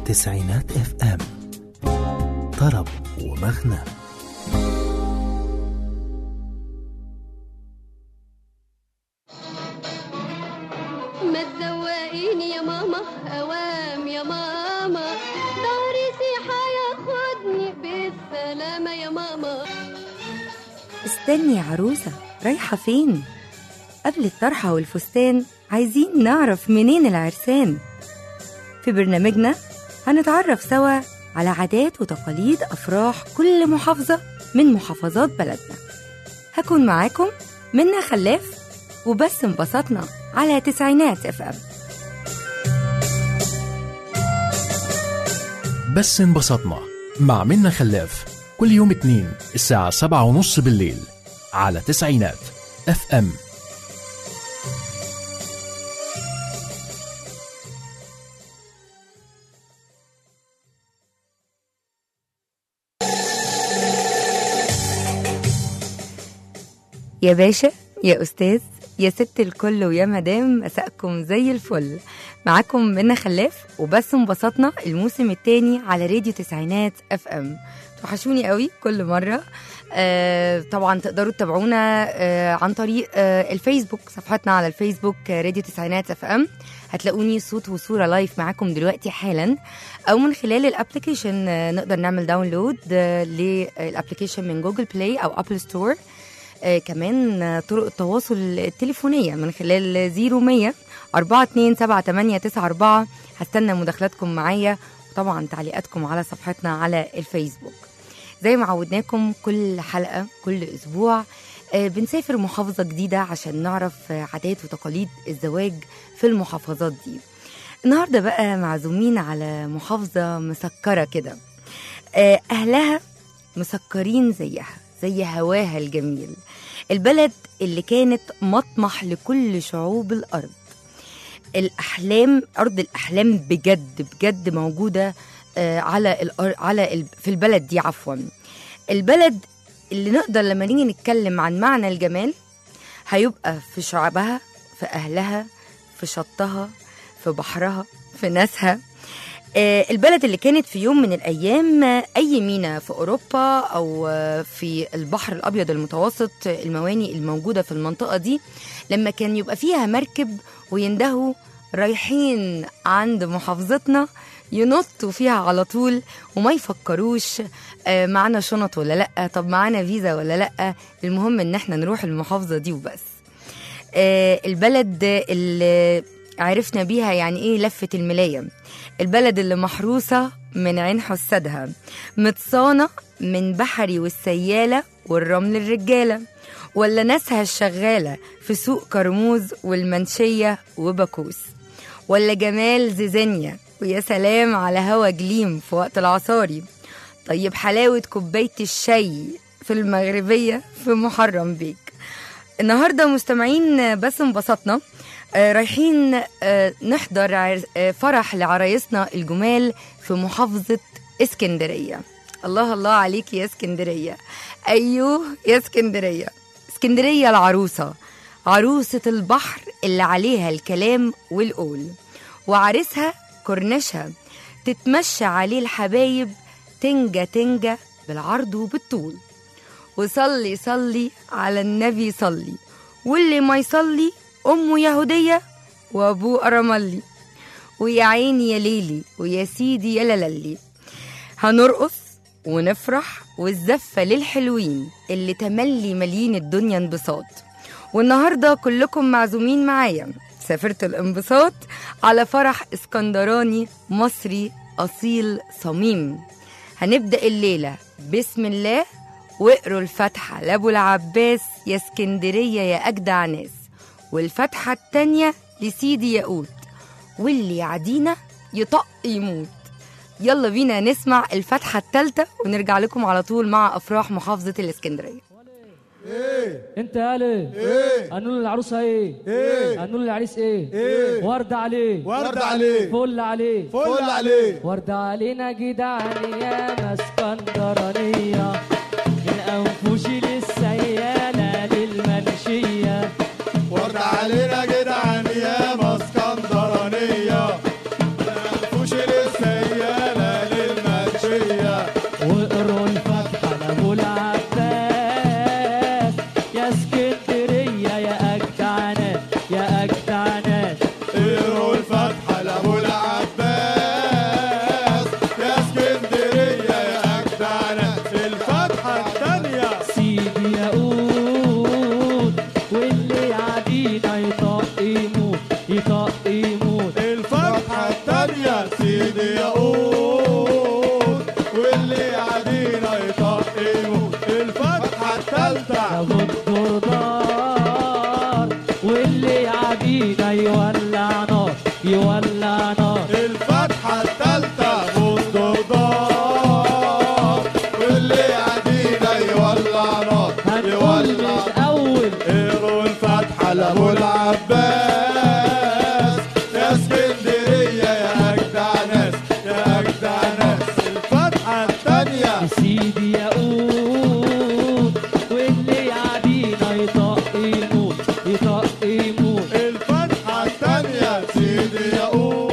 تسعينات اف ام طرب ومغنى ما تزوقيني يا ماما اوام يا ماما ظهري سيحة ياخدني بالسلامة يا ماما استني يا عروسة رايحة فين؟ قبل الطرحة والفستان عايزين نعرف منين العرسان في برنامجنا هنتعرف سوا على عادات وتقاليد أفراح كل محافظة من محافظات بلدنا هكون معاكم منا خلاف وبس انبسطنا على تسعينات اف ام بس انبسطنا مع منا خلاف كل يوم اتنين الساعة سبعة ونص بالليل على تسعينات اف ام يا باشا يا أستاذ يا ست الكل ويا مدام مساءكم زي الفل معاكم منى خلاف وبس انبسطنا الموسم الثاني على راديو تسعينات اف ام توحشوني قوي كل مرة آه طبعا تقدروا تتابعونا آه عن طريق آه الفيسبوك صفحتنا على الفيسبوك آه راديو تسعينات اف ام هتلاقوني صوت وصورة لايف معاكم دلوقتي حالا او من خلال الابلكيشن آه نقدر نعمل داونلود آه للابلكيشن من جوجل بلاي او ابل ستور آه كمان آه، طرق التواصل التليفونية من خلال 0100 427 هستنى مداخلاتكم معايا وطبعا تعليقاتكم على صفحتنا على الفيسبوك زي ما عودناكم كل حلقة كل أسبوع آه، بنسافر محافظة جديدة عشان نعرف آه، عادات وتقاليد الزواج في المحافظات دي النهاردة بقى معزومين على محافظة مسكرة كده آه، أهلها مسكرين زيها زي هواها الجميل البلد اللي كانت مطمح لكل شعوب الأرض الأحلام أرض الأحلام بجد بجد موجودة آه، على الأر... على ال... في البلد دي عفوا البلد اللي نقدر لما نيجي نتكلم عن معنى الجمال هيبقى في شعبها في أهلها في شطها في بحرها في ناسها آه، البلد اللي كانت في يوم من الأيام آه، أي ميناء في أوروبا أو آه، في البحر الأبيض المتوسط آه، المواني الموجودة في المنطقة دي لما كان يبقى فيها مركب ويندهوا رايحين عند محافظتنا ينطوا فيها على طول وما يفكروش آه، معانا شنط ولا لأ طب معانا فيزا ولا لأ المهم إن احنا نروح المحافظة دي وبس آه، البلد اللي عرفنا بيها يعني ايه لفة الملاية البلد اللي محروسة من عين حسادها متصانة من بحري والسيالة والرمل الرجالة ولا ناسها الشغالة في سوق كرموز والمنشية وبكوس ولا جمال زيزانيا ويا سلام على هوا جليم في وقت العصاري طيب حلاوة كوباية الشاي في المغربية في محرم بيك النهارده مستمعين بس انبسطنا آه، رايحين آه، نحضر عر- آه، فرح لعرايسنا الجمال في محافظة اسكندرية الله الله عليك يا اسكندرية أيوه يا اسكندرية اسكندرية العروسة عروسة البحر اللي عليها الكلام والقول وعريسها كورنشها تتمشى عليه الحبايب تنجة تنجة بالعرض وبالطول وصلي صلي على النبي صلي واللي ما يصلي أمه يهودية وأبوه أرملي ويا عيني يا ليلي ويا سيدي يا لللي هنرقص ونفرح والزفة للحلوين اللي تملي مليين الدنيا انبساط والنهاردة كلكم معزومين معايا سافرت الانبساط على فرح اسكندراني مصري أصيل صميم هنبدأ الليلة بسم الله واقروا الفاتحة لأبو العباس يا اسكندرية يا أجدع ناس والفاتحة التانية لسيدي ياقوت واللي يعدينا يطق يموت يلا بينا نسمع الفاتحة التالتة ونرجع لكم على طول مع أفراح محافظة الإسكندرية انت يا ايه ايه هنقول للعروسه ايه ايه هنقول للعريس ايه ايه ورد عليه ورد عليه فل عليه فل عليه ورد علينا جدعان يا اسكندرانيه من انفوش للسياله للمنشيه ورد علينا جدعان يا اسكندرانية فوش للسيالة يولع نار الفتحة التالتة بندقدار واللي يعدينا يولع نار هنقول يولع من أول قروا الفتحة لأبو العباس يا اسكندرية يا أجدع ناس يا أجدع ناس الفتحة التانية سيدي يقول واللي يعدينا يطق يموت يطق يموت الفتحة التانية سيدي يقول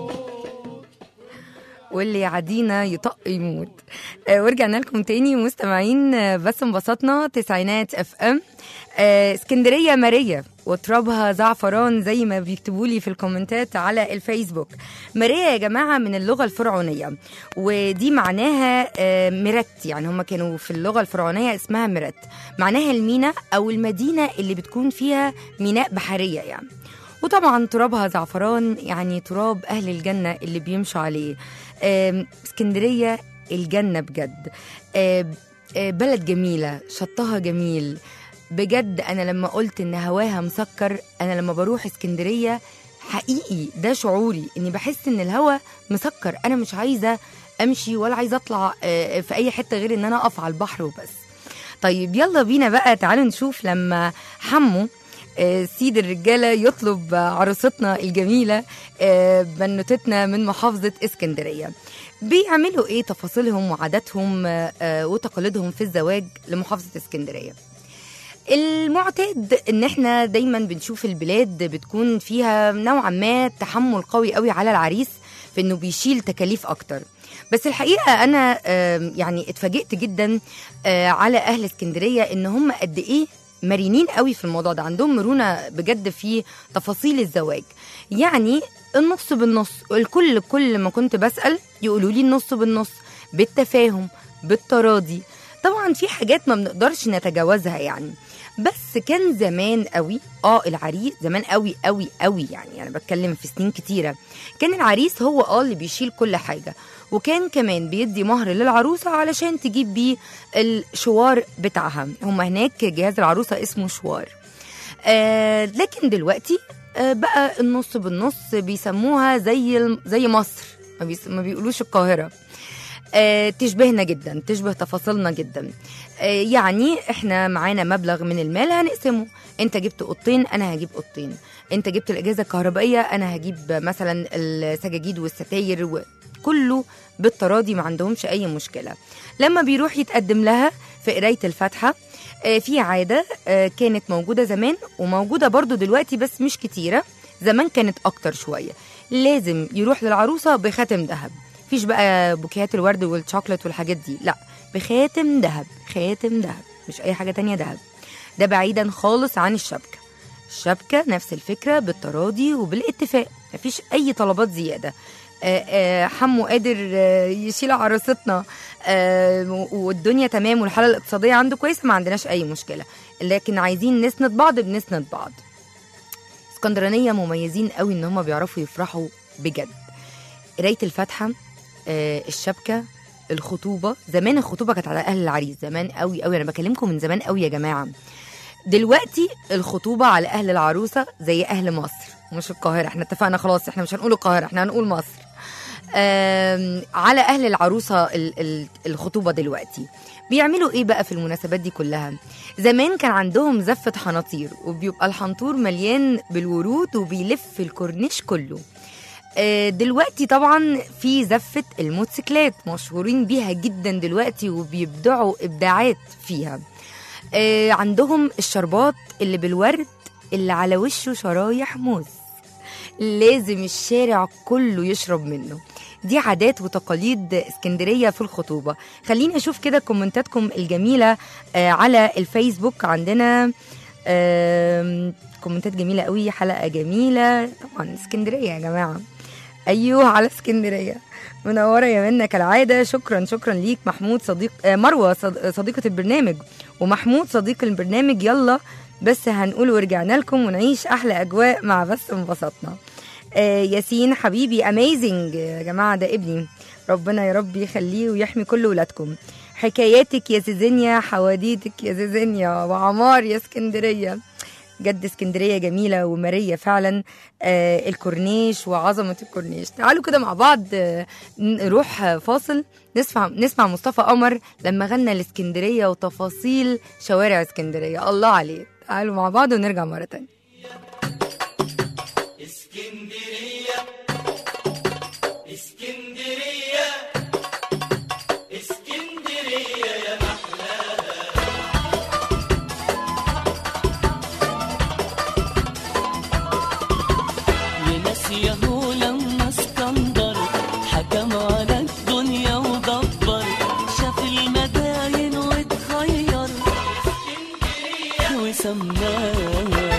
واللي يعدينا يطق يموت آه ورجعنا لكم تاني مستمعين آه بس انبسطنا تسعينات اف ام آه اسكندريه ماريه وترابها زعفران زي ما بيكتبوا لي في الكومنتات على الفيسبوك ماريا يا جماعه من اللغه الفرعونيه ودي معناها آه مرت يعني هم كانوا في اللغه الفرعونيه اسمها مرت معناها المينا او المدينه اللي بتكون فيها ميناء بحريه يعني وطبعا ترابها زعفران يعني تراب اهل الجنه اللي بيمشوا عليه آم، اسكندريه الجنه بجد آم، آه، بلد جميله شطها جميل بجد انا لما قلت ان هواها مسكر انا لما بروح اسكندريه حقيقي ده شعوري اني بحس ان الهوا مسكر انا مش عايزه امشي ولا عايزه اطلع آه، في اي حته غير ان انا اقف على البحر وبس طيب يلا بينا بقى تعالوا نشوف لما حمو آه، سيد الرجاله يطلب آه، عروستنا الجميله آه، بنوتتنا من محافظه اسكندريه بيعملوا ايه تفاصيلهم وعاداتهم آه، آه، وتقاليدهم في الزواج لمحافظه اسكندريه المعتاد ان احنا دايما بنشوف البلاد بتكون فيها نوعا ما تحمل قوي قوي على العريس في انه بيشيل تكاليف اكتر بس الحقيقه انا آم، يعني اتفاجئت جدا آه، على اهل اسكندريه ان هم قد ايه مرنين قوي في الموضوع ده عندهم مرونه بجد في تفاصيل الزواج يعني النص بالنص الكل كل ما كنت بسال يقولوا لي النص بالنص بالتفاهم بالتراضي طبعا في حاجات ما بنقدرش نتجاوزها يعني بس كان زمان قوي اه العريس زمان قوي قوي قوي يعني انا بتكلم في سنين كتيره كان العريس هو اه اللي بيشيل كل حاجه وكان كمان بيدي مهر للعروسه علشان تجيب بيه الشوار بتاعها هم هناك جهاز العروسه اسمه شوار آه لكن دلوقتي آه بقى النص بالنص بيسموها زي الم- زي مصر ما, بيس ما بيقولوش القاهره آه تشبهنا جدا تشبه تفاصيلنا جدا آه يعني احنا معانا مبلغ من المال هنقسمه انت جبت اوضتين انا هجيب اوضتين انت جبت الاجهزه الكهربائيه انا هجيب مثلا السجاجيد والستاير وكله بالتراضي ما عندهمش اي مشكله لما بيروح يتقدم لها في قرايه الفاتحه آه، في عاده آه، كانت موجوده زمان وموجوده برضو دلوقتي بس مش كتيره زمان كانت اكتر شويه لازم يروح للعروسه بخاتم ذهب مفيش بقى بوكيهات الورد والشوكولات والحاجات دي لا بخاتم ذهب خاتم ذهب مش اي حاجه تانية ذهب ده بعيدا خالص عن الشبكه الشبكه نفس الفكره بالتراضي وبالاتفاق مفيش اي طلبات زياده آه، آه، حمو قادر آه، يشيل عروستنا آه، والدنيا تمام والحاله الاقتصاديه عنده كويسه ما عندناش اي مشكله لكن عايزين نسند بعض بنسند بعض اسكندرانيه مميزين قوي ان هم بيعرفوا يفرحوا بجد قرايه الفاتحه آه، الشبكه الخطوبه زمان الخطوبه كانت على اهل العريس زمان قوي قوي انا بكلمكم من زمان قوي يا جماعه دلوقتي الخطوبه على اهل العروسه زي اهل مصر مش القاهره احنا اتفقنا خلاص احنا مش هنقول القاهره احنا هنقول مصر آم، على اهل العروسه ال- ال- الخطوبه دلوقتي بيعملوا ايه بقى في المناسبات دي كلها زمان كان عندهم زفه حناطير وبيبقى الحنطور مليان بالورود وبيلف الكورنيش كله آه، دلوقتي طبعا في زفة الموتوسيكلات مشهورين بيها جدا دلوقتي وبيبدعوا إبداعات فيها آه، عندهم الشربات اللي بالورد اللي على وشه شرايح موز لازم الشارع كله يشرب منه دي عادات وتقاليد اسكندريه في الخطوبه خليني اشوف كده كومنتاتكم الجميله آه، على الفيسبوك عندنا آم، كومنتات جميله قوي حلقه جميله طبعا اسكندريه يا جماعه ايوه على اسكندريه منوره يا منى كالعاده شكرا شكرا ليك محمود صديق آه، مروه صد- صديقه البرنامج ومحمود صديق البرنامج يلا بس هنقول ورجعنا لكم ونعيش احلى اجواء مع بس انبسطنا آه، ياسين حبيبي اميزنج يا جماعه ده ابني ربنا يا رب يخليه ويحمي كل ولادكم حكاياتك يا زيزينيا حواديتك يا زيزينيا وعمار يا اسكندريه جد اسكندريه جميله وماريه فعلا آه الكورنيش وعظمه الكورنيش تعالوا كده مع بعض آه نروح آه، فاصل نسمع نسمع مصطفى قمر لما غنى الاسكندريه وتفاصيل شوارع اسكندريه الله عليه تعالوا مع بعض ونرجع مره تانية يا ناس يا هو لما اسكندر حكم على الدنيا ودبر شاف المداين واتخير وسماها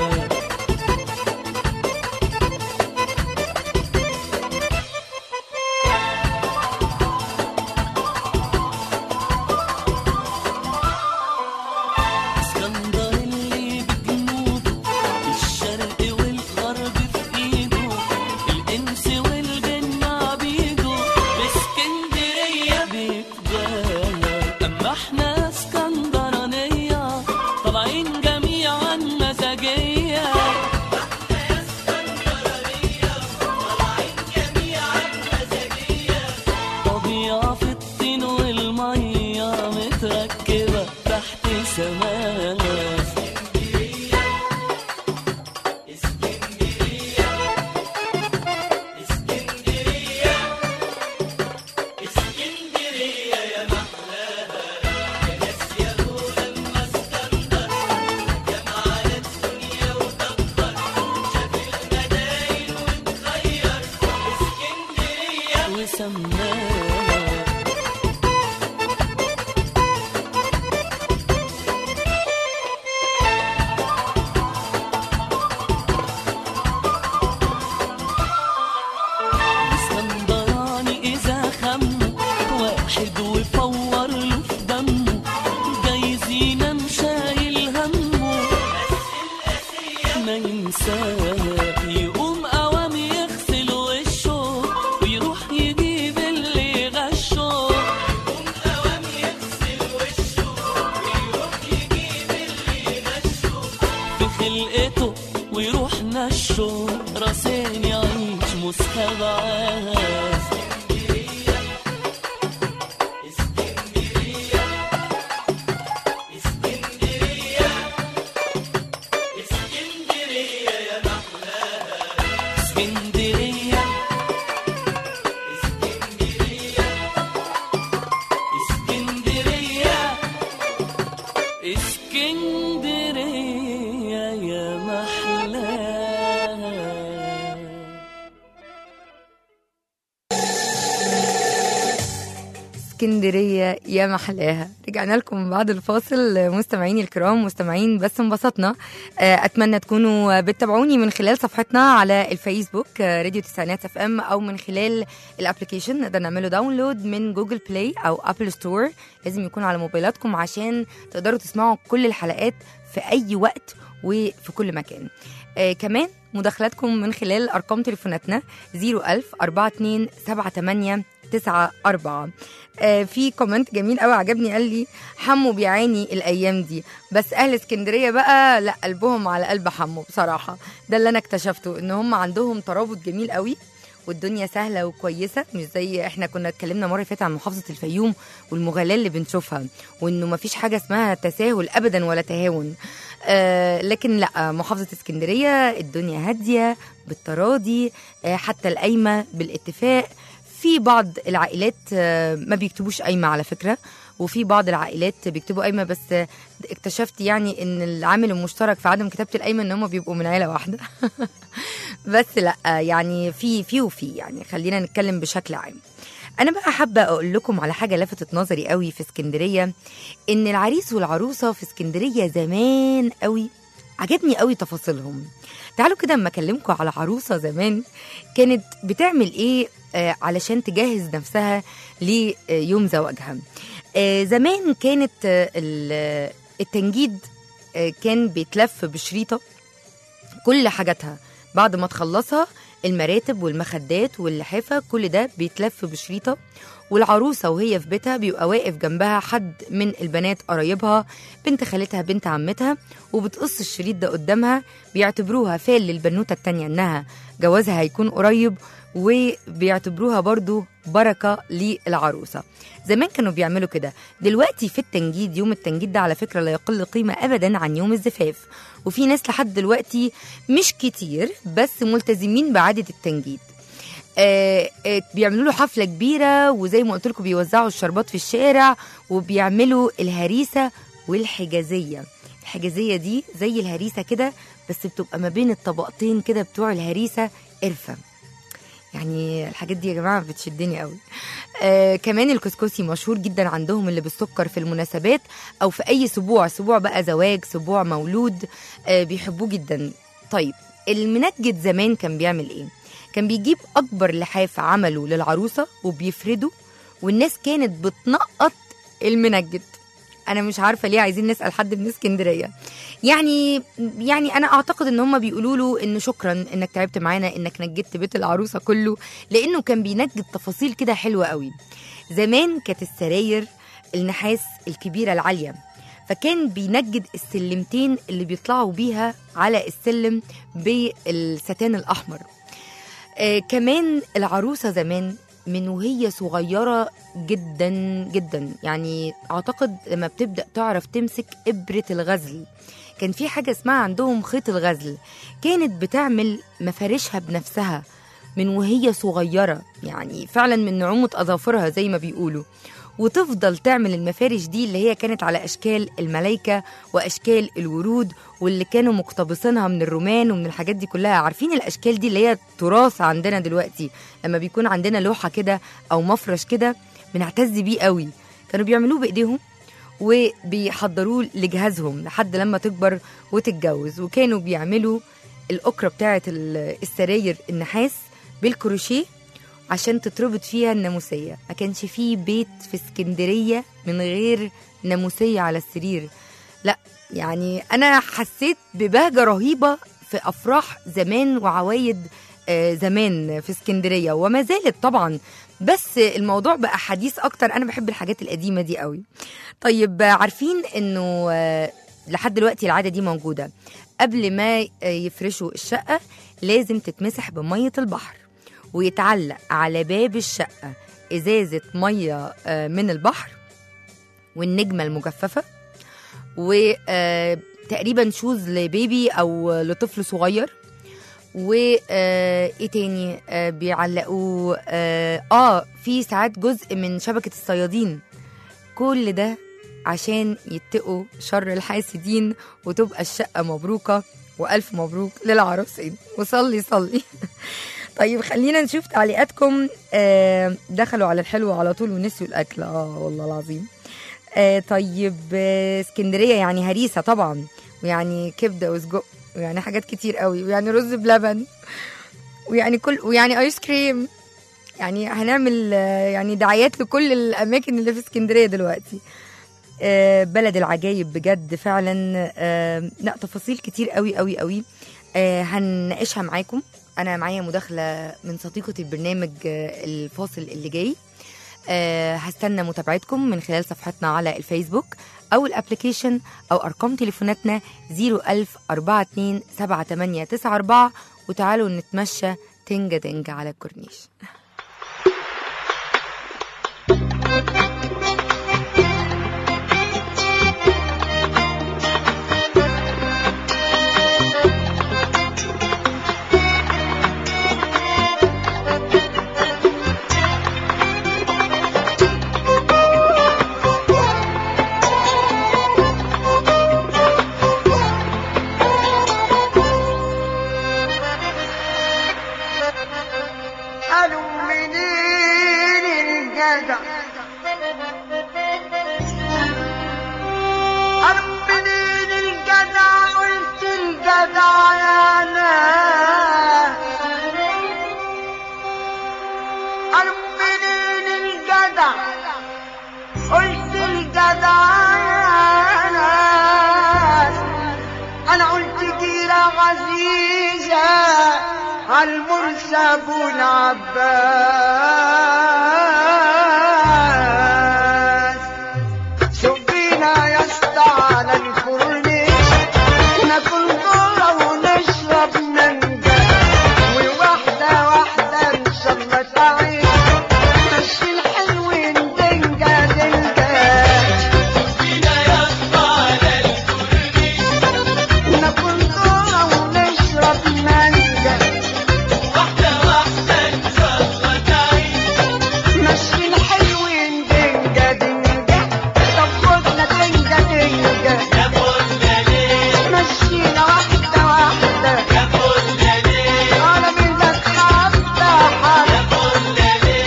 اسكندر اللي بجنوده الشرق والغرب في ايده الانس والجن عبيده باسكندريه بيتباهى اما احنا اسكندرانيه طالعين جميعا مزاجيه طبيعة في الطين والمية متركبة تحت سماها وسماها اسكندراني إذا خمه واحد وفور له في دمه جايزين مشايل همه ما ينساه يقوم قوام يغسل وشه ويروح يجيب اللي غشه في خلقته ويروح نشه راسين يعيش مستبعد اسكندرية اسكندرية اسكندرية يا محلاها اسكندريه يا محلاها رجعنا لكم بعد الفاصل مستمعيني الكرام مستمعين بس انبسطنا آه، اتمنى تكونوا بتتابعوني من خلال صفحتنا على الفيسبوك آه، راديو تسعينات اف ام او من خلال الابلكيشن نقدر نعمله داونلود من جوجل بلاي او ابل ستور لازم يكون على موبايلاتكم عشان تقدروا تسمعوا كل الحلقات في اي وقت وفي كل مكان آه كمان مداخلاتكم من خلال ارقام تليفوناتنا 01000 42 78 94 آه في كومنت جميل قوي عجبني قال لي حمو بيعاني الايام دي بس اهل اسكندريه بقى لا قلبهم على قلب حمو بصراحه ده اللي انا اكتشفته ان هم عندهم ترابط جميل قوي والدنيا سهله وكويسه مش زي احنا كنا اتكلمنا مره فاتت عن محافظه الفيوم والمغالاه اللي بنشوفها وانه ما فيش حاجه اسمها تساهل ابدا ولا تهاون آه لكن لا محافظه اسكندريه الدنيا هاديه بالتراضي آه حتى القايمه بالاتفاق في بعض العائلات آه، ما بيكتبوش قايمه على فكره وفي بعض العائلات بيكتبوا قايمه بس آه، اكتشفت يعني ان العامل المشترك في عدم كتابه القايمه ان هم بيبقوا من عيله واحده بس لا آه، يعني في في وفي يعني خلينا نتكلم بشكل عام انا بقى حابه اقول لكم على حاجه لفتت نظري قوي في اسكندريه ان العريس والعروسه في اسكندريه زمان قوي عجبني قوي تفاصيلهم تعالوا كده اما اكلمكم على عروسه زمان كانت بتعمل ايه آه علشان تجهز نفسها ليوم زواجها آه زمان كانت آه ال- التنجيد آه كان بيتلف بشريطه كل حاجاتها بعد ما تخلصها المراتب والمخدات واللحافة كل ده بيتلف بشريطة والعروسة وهي في بيتها بيبقى واقف جنبها حد من البنات قرايبها بنت خالتها بنت عمتها وبتقص الشريط ده قدامها بيعتبروها فال للبنوتة التانية انها جوازها هيكون قريب وبيعتبروها برضو بركة للعروسة زمان كانوا بيعملوا كده دلوقتي في التنجيد يوم التنجيد ده على فكرة لا يقل قيمة أبدا عن يوم الزفاف وفي ناس لحد دلوقتي مش كتير بس ملتزمين بعادة التنجيد آه آه بيعملوا له حفله كبيره وزي ما قلت لكم بيوزعوا الشربات في الشارع وبيعملوا الهريسه والحجازيه الحجازيه دي زي الهريسه كده بس بتبقى ما بين الطبقتين كده بتوع الهريسه قرفه يعني الحاجات دي يا جماعه بتشدني قوي آه كمان الكسكسي مشهور جدا عندهم اللي بالسكر في المناسبات او في اي سبوع سبوع بقى زواج سبوع مولود آه بيحبوه جدا طيب المنجد زمان كان بيعمل ايه كان بيجيب اكبر لحاف عمله للعروسه وبيفرده والناس كانت بتنقط المنجد انا مش عارفه ليه عايزين نسال حد من اسكندريه يعني يعني انا اعتقد ان هم بيقولوا له ان شكرا انك تعبت معانا انك نجدت بيت العروسه كله لانه كان بينجد تفاصيل كده حلوه قوي زمان كانت السراير النحاس الكبيره العاليه فكان بينجد السلمتين اللي بيطلعوا بيها على السلم بالستان الاحمر آه كمان العروسه زمان من وهي صغيره جدا جدا يعني اعتقد لما بتبدا تعرف تمسك ابره الغزل كان في حاجه اسمها عندهم خيط الغزل كانت بتعمل مفارشها بنفسها من وهي صغيره يعني فعلا من نعومه اظافرها زي ما بيقولوا وتفضل تعمل المفارش دي اللي هي كانت على اشكال الملائكه واشكال الورود واللي كانوا مقتبسينها من الرومان ومن الحاجات دي كلها عارفين الاشكال دي اللي هي تراث عندنا دلوقتي لما بيكون عندنا لوحه كده او مفرش كده بنعتز بيه قوي كانوا بيعملوه بايديهم وبيحضروه لجهازهم لحد لما تكبر وتتجوز وكانوا بيعملوا الأكرة بتاعة السراير النحاس بالكروشيه عشان تتربط فيها الناموسية ما كانش فيه بيت في اسكندرية من غير ناموسية على السرير لا يعني أنا حسيت ببهجة رهيبة في أفراح زمان وعوايد آه، زمان في اسكندرية وما زالت طبعا بس الموضوع بقى حديث أكتر أنا بحب الحاجات القديمة دي قوي طيب آه، عارفين إنه آه، لحد دلوقتي العادة دي موجودة قبل ما آه، يفرشوا الشقة لازم تتمسح بمية البحر ويتعلق على باب الشقة إزازة مية آه، من البحر والنجمة المجففة وتقريبا شوز لبيبي أو لطفل صغير وايه تاني آه، بيعلقوه اه آه، في ساعات جزء من شبكة الصيادين كل ده عشان يتقوا شر الحاسدين وتبقى الشقة مبروكة وألف مبروك للعروسين وصلي صلي طيب خلينا نشوف تعليقاتكم آه دخلوا على الحلو على طول ونسيوا الأكل اه والله العظيم آه طيب آه اسكندرية يعني هريسة طبعا ويعني كبدة وسجق ويعني حاجات كتير قوي ويعني رز بلبن ويعني كل ويعني ايس كريم يعني هنعمل آه، يعني دعايات لكل الاماكن اللي في اسكندريه دلوقتي آه، بلد العجايب بجد فعلا آه، لا تفاصيل كتير قوي قوي قوي آه، هنناقشها معاكم انا معايا مداخله من صديقه البرنامج آه، الفاصل اللي جاي آه، هستنى متابعتكم من خلال صفحتنا على الفيسبوك او الابلكيشن او ارقام تليفوناتنا 01000 42 7894 وتعالوا نتمشى تنجة تنجة على الكورنيش قالوا منين الجدع قالوا منين الجدع قلت الجدع يا ناس قالوا منين الجدع قلت الجدع يا ناس انا قلت جيرة عزيزة عالمرسل ابونا عباس صبينا يا اسطى على الكورنيش ناكل ذره ونشرب مانجا وواحده واحده ان شاء الله تعيش مشي الحلوين دنجا دنجا ناكل ذره ونشرب مانجا مشي الحلوين دنجا دنجا طب خدنا دنجا دنجا مشينا واحدة واحدة على منك حبة حبة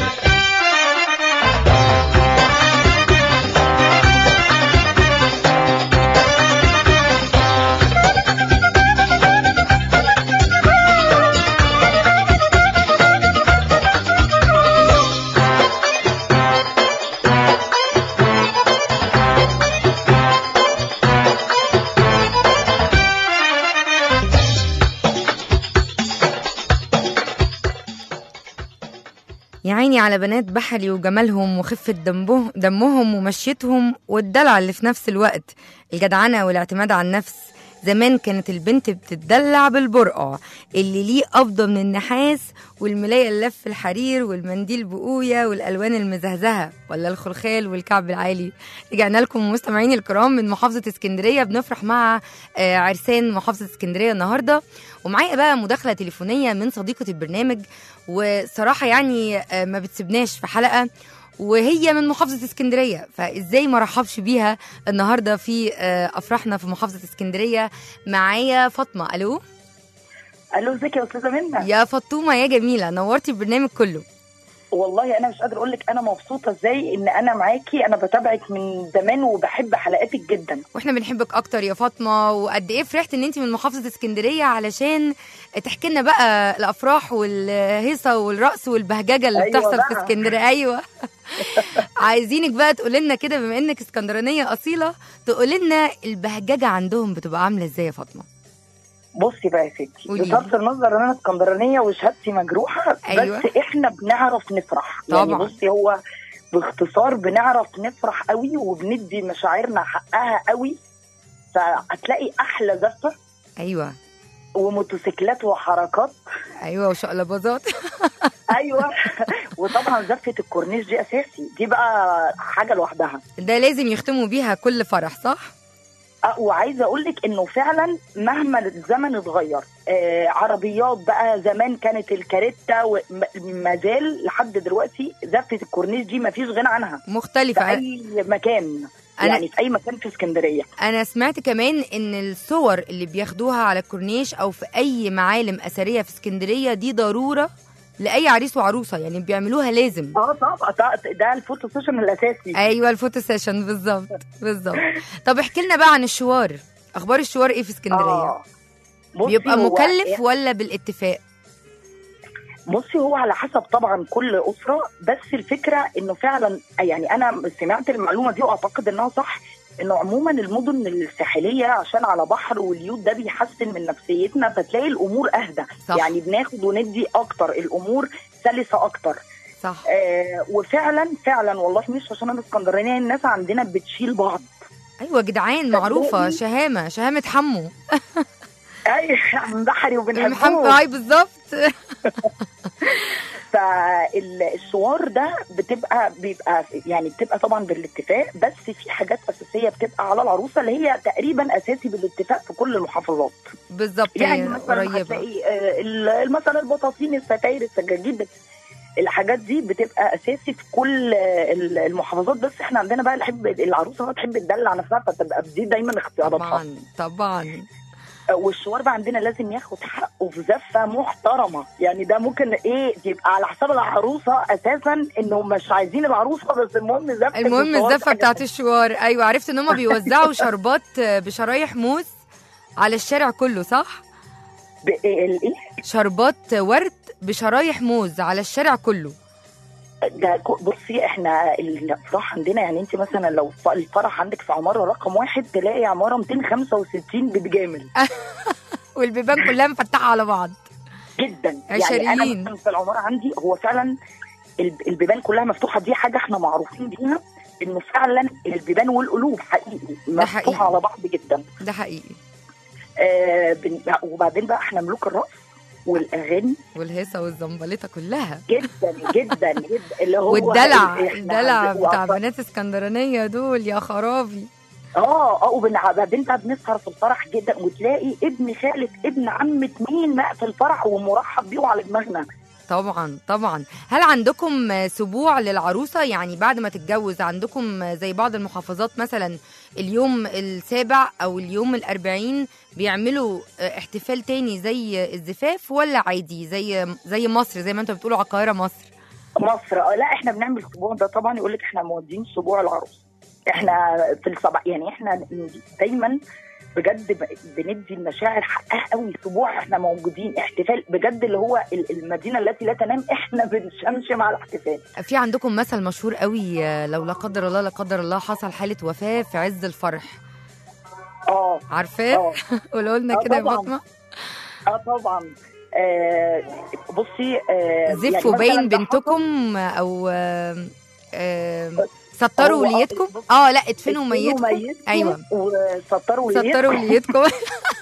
يا عيني على بنات بحري وجمالهم وخفة دمه دمهم ومشيتهم والدلع اللي في نفس الوقت الجدعنة والاعتماد على النفس زمان كانت البنت بتتدلع بالبرقع اللي ليه قبضة من النحاس والملاية اللف الحرير والمنديل بقوية والألوان المزهزهة ولا الخلخال والكعب العالي رجعنا لكم مستمعين الكرام من محافظة اسكندرية بنفرح مع آه، عرسان محافظة اسكندرية النهاردة ومعايا بقى مداخلة تليفونية من صديقة البرنامج وصراحة يعني آه، ما بتسيبناش في حلقة وهي من محافظة اسكندرية فازاي ما رحبش بيها النهاردة في آه، أفراحنا في محافظة اسكندرية معايا فاطمة ألو الو ازيك يا استاذه منى يا فطومة يا جميلة نورتي البرنامج كله والله انا مش قادره اقول لك انا مبسوطه ازاي ان انا معاكي انا بتابعك من زمان وبحب حلقاتك جدا واحنا بنحبك اكتر يا فاطمه وقد ايه فرحت ان انت من محافظه اسكندريه علشان تحكي لنا بقى الافراح والهيصه والرقص والبهججه اللي أيوة بتحصل في بقى. اسكندريه ايوه عايزينك بقى تقولي لنا كده بما انك اسكندرانيه اصيله تقولي لنا البهججه عندهم بتبقى عامله ازاي يا فاطمه بصي بقى يا ستي قولي. بصرف النظر ان انا اسكندرانيه وشهادتي مجروحه أيوة. بس احنا بنعرف نفرح يعني طبعا. بصي هو باختصار بنعرف نفرح قوي وبندي مشاعرنا حقها قوي فهتلاقي احلى زفه ايوه وموتوسيكلات وحركات ايوه وشقلباظات ايوه وطبعا زفه الكورنيش دي اساسي دي بقى حاجه لوحدها ده لازم يختموا بيها كل فرح صح أه، وعايزه اقول لك انه فعلا مهما الزمن اتغير آه عربيات بقى زمان كانت الكاريتا وما زال لحد دلوقتي زفه الكورنيش دي ما فيش غنى عنها في مختلفه اي مكان أنا- يعني في اي مكان في اسكندريه انا سمعت كمان ان الصور اللي بياخدوها على الكورنيش او في اي معالم اثريه في اسكندريه دي ضروره لاي عريس وعروسه يعني بيعملوها لازم اه طبعا ده- ده الفوتو سيشن الاساسي ايوه الفوتو سيشن بالظبط بالظبط طب احكي لنا بقى عن الشوار اخبار الشوار ايه في اسكندريه اه بصي بيبقى هو- مكلف ولا بالاتفاق بصي هو على حسب طبعا كل اسره بس الفكره انه فعلا يعني انا سمعت المعلومه دي واعتقد انها صح انه عموما المدن الساحليه عشان على بحر واليوت ده بيحسن من نفسيتنا فتلاقي الامور اهدى صح. يعني بناخد وندي اكتر الامور سلسه اكتر صح آه وفعلا فعلا والله مش عشان انا اسكندرانيه الناس عندنا بتشيل بعض ايوه جدعان معروفه صدقني. شهامه شهامه حمو اي من بحري محمد وبنحبه هاي بالظبط فالشوار ده بتبقى بيبقى يعني بتبقى طبعا بالاتفاق بس في حاجات اساسيه بتبقى على العروسه اللي هي تقريبا اساسي بالاتفاق في كل المحافظات بالظبط يعني هي مثلا قريبه هتلاقي آه، ال- مثلا البطاطين الستاير السجاجيد الحاجات دي بتبقى اساسي في كل آه، ال- المحافظات بس احنا عندنا بقى نحب العروسه بقى تحب تدلع نفسها فتبقى دي دايما اختياراتها طبعا طبعا والشوار بقى عندنا لازم ياخد حقه في زفه محترمه يعني ده ممكن ايه يبقى على حساب العروسه اساسا انه مش عايزين العروسه بس المهم زفه المهم الشوار الزفه حاجة بتاعت الشوار ايوه عرفت ان هم بيوزعوا شربات بشرايح موز على الشارع كله صح ب- إيه الايه شربات ورد بشرايح موز على الشارع كله ده كو- بصي احنا الافراح عندنا يعني انت مثلا لو ف- الفرح عندك في عماره رقم واحد تلاقي عماره 265 بتجامل والبيبان كلها مفتحه على بعض جدا يعني انا عشريين. مثلا في العماره عندي هو فعلا الب- البيبان كلها مفتوحه دي حاجه احنا معروفين بيها انه فعلا البيبان والقلوب حقيقي مفتوحه حقيقي. على بعض جدا ده حقيقي آه بن- وبعدين بقى احنا ملوك الرقص والاغاني والهيصه والزنبليطه كلها جدا جدا جدا اللي هو والدلع إحنا الدلع عندنا- بتاع بنات اسكندرانيه دول يا خرابي اه اه وبعدين بقى بنسهر في الفرح جدا وتلاقي ابن خالة ابن عمة مين بقى في الفرح ومرحب بيه على دماغنا طبعا طبعا هل عندكم سبوع للعروسه يعني بعد ما تتجوز عندكم زي بعض المحافظات مثلا اليوم السابع او اليوم الأربعين بيعملوا احتفال تاني زي الزفاف ولا عادي زي زي مصر زي ما انتوا بتقولوا على القاهره مصر مصر اه لا احنا بنعمل الاسبوع ده طبعا يقول لك احنا مودين اسبوع العروس احنا في الصباح يعني احنا دايما بجد ب- بندي المشاعر حقها قوي اسبوع احنا موجودين احتفال بجد اللي هو ال- المدينه التي لا تنام احنا بنشمشم على الاحتفال في عندكم مثل مشهور قوي آه، لو لا قدر الله لا قدر الله حصل حاله وفاه في عز الفرح اه عارفاه اه قولوا لنا آه كده يا طبعاً. فاطمه اه طبعا آه بصي آه زفوا يعني مثلاً باين ده بنتكم او آم، آم، سطروا هو- وليتكم اه لا ادفنوا حطوا ميتكم ميتكم ايوه وسطروا سطروا وليتكم وليتكم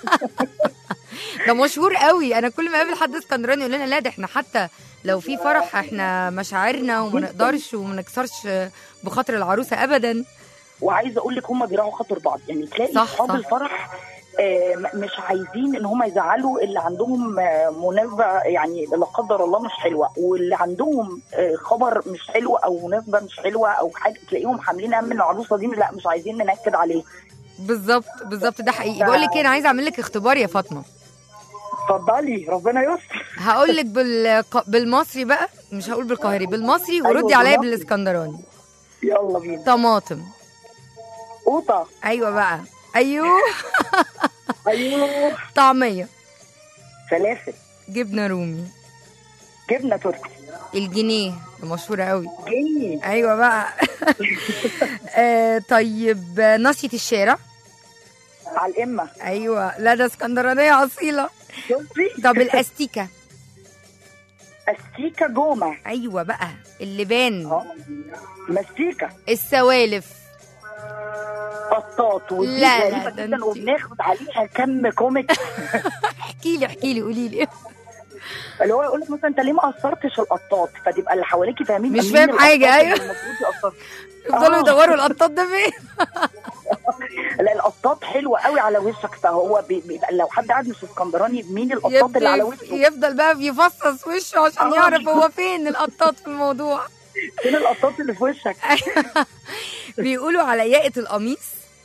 ده مشهور قوي انا كل ما اقابل حد اسكندراني يقول لنا لا ده احنا حتى لو في فرح احنا مشاعرنا وما نقدرش وما نكسرش بخاطر العروسه ابدا وعايزه اقول لك هم بيراعوا خاطر بعض يعني تلاقي صح، اصحاب صح. الفرح آه، م- مش عايزين ان هم يزعلوا اللي عندهم آه، مناسبه يعني لا قدر الله مش حلوه واللي عندهم آه، خبر مش حلو او مناسبه مش حلوه او حاجه تلاقيهم حاملين هم العروسه دي لا مش عايزين ننكد عليه بالظبط بالظبط ده حقيقي بقول لك ايه انا عايزه اعمل لك اختبار يا فاطمه اتفضلي ربنا يستر هقول لك بال... بالمصري بقى مش هقول بالقاهري بالمصري وردي أيوة، عليا بالمصري. بالاسكندراني يلا بينا طماطم قوطه ايوه بقى ايوه ايوه طعميه فلافل جبنه رومي جبنه تركي الجنيه ده مشهوره قوي جني ايوه بقى آه طيب ناصيه الشارع على الامه ايوه لا ده اسكندرانيه اصيله شفتي طب الاستيكه استيكه جومه ايوه بقى اللبان اه مستيكه السوالف بطاط ودي لا، لا، غريبه ده جدا انتي- وبناخد عليها كم كوميك احكي لي احكي لي قولي لي اللي هو يقول لك مثلا انت ليه ما قصرتش القطاط فتبقى اللي حواليكي فاهمين مش مين فاهم القطاط حاجة، اللي أيوة. المفروض يقصر. يفضلوا آه. يدوروا القطاط ده فين لا القطاط حلو قوي على وشك فهو بي- بيبقى لو حد قاعد مش اسكندراني مين القطاط اللي على يفضل, وشه يفضل بقى يفصص وشه عشان آه. يعرف هو فين القطاط في الموضوع فين القطاط اللي في وشك بيقولوا على ياقة القميص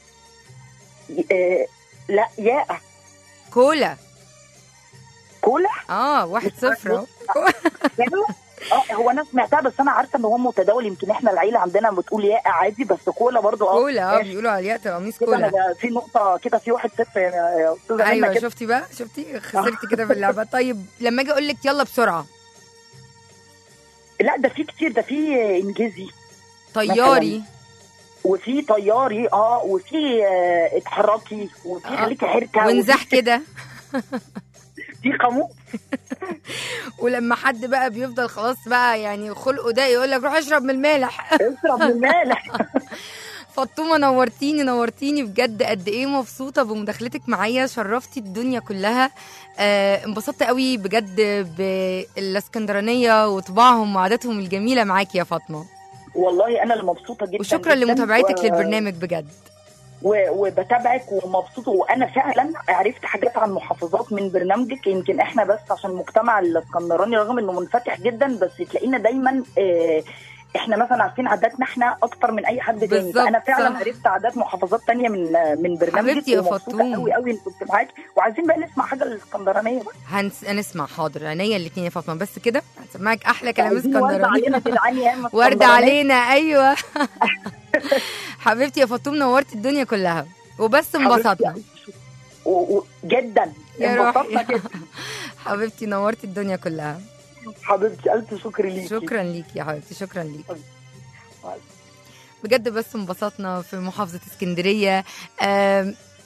آه لا ياقة كولا كولا اه واحد صفر اهو حلو اه هو انا سمعتها بس انا عارفه ان هو متداول يمكن احنا العيله عندنا بتقول ياقة عادي بس كولا برضو اه كولا اه ماشي. بيقولوا على ياقة القميص كده كولا أنا في نقطه كده في واحد صفر يا يا استاذه ايوه منى كده شفتي بقى شفتي خسرتي كده في اللعبه طيب لما اجي اقول لك يلا بسرعه لا ده في كتير ده في انجليزي طياري وفي طياري اه وفي آه، اتحركي وفي آه. خليكي حركه وانزح كده في قاموس ولما حد بقى بيفضل خلاص بقى يعني خلقه ده يقول لك روح اشرب من المالح اشرب من المالح فاطمه نورتيني نورتيني بجد قد ايه مبسوطه بمداخلتك معايا شرفتي الدنيا كلها آه انبسطت قوي بجد بالاسكندرانيه وطباعهم وعاداتهم الجميله معاكي يا فاطمه والله انا اللي مبسوطه جدا وشكرا جداً لمتابعتك و- للبرنامج بجد و- وبتابعك ومبسوطه وانا فعلا عرفت حاجات عن محافظات من برنامجك يمكن احنا بس عشان المجتمع الاسكندراني رغم انه منفتح جدا بس تلاقينا دايما آه، احنا مثلا عارفين عاداتنا احنا اكتر من اي حد تاني بالظبط، فانا فعلا صح. عرفت عادات محافظات تانية من آه، من برنامجك حبيبتي يا ومبسوطة فطوم. قوي قوي ان كنت معاك وعايزين بقى نسمع حاجه الاسكندرانيه بقى هنس... هنسمع حاضر عينيا الاتنين يا فاطمه بس كده هنسمعك احلى كلام عايزين ورده اسكندراني علينا كده عني يا إما ورده اسكندرانية. علينا ايوه حبيبتي يا فاطمه نورتي الدنيا كلها وبس انبسطنا حبيبتي، و- و- جدا يا انبسطنا روحي جدا حبيبتي نورتي الدنيا كلها حبيبتي الف شكر ليكي شكرا ليكي يا حبيبتي شكرا ليكي طيب. بجد بس انبسطنا في محافظة اسكندرية آم،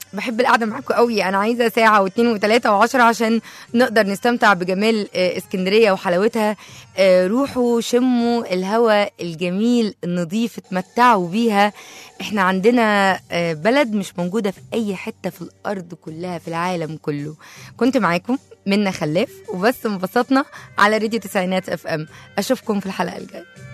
بحب القعده معاكم قوي انا عايزه ساعه واثنين وثلاثه وعشرة عشان نقدر نستمتع بجمال آه، اسكندريه وحلاوتها آه، روحوا شموا الهواء الجميل النظيف اتمتعوا بيها احنا عندنا آه، بلد مش موجوده في اي حته في الارض كلها في العالم كله كنت معاكم منا خلاف وبس انبسطنا على راديو تسعينات اف ام اشوفكم في الحلقه الجايه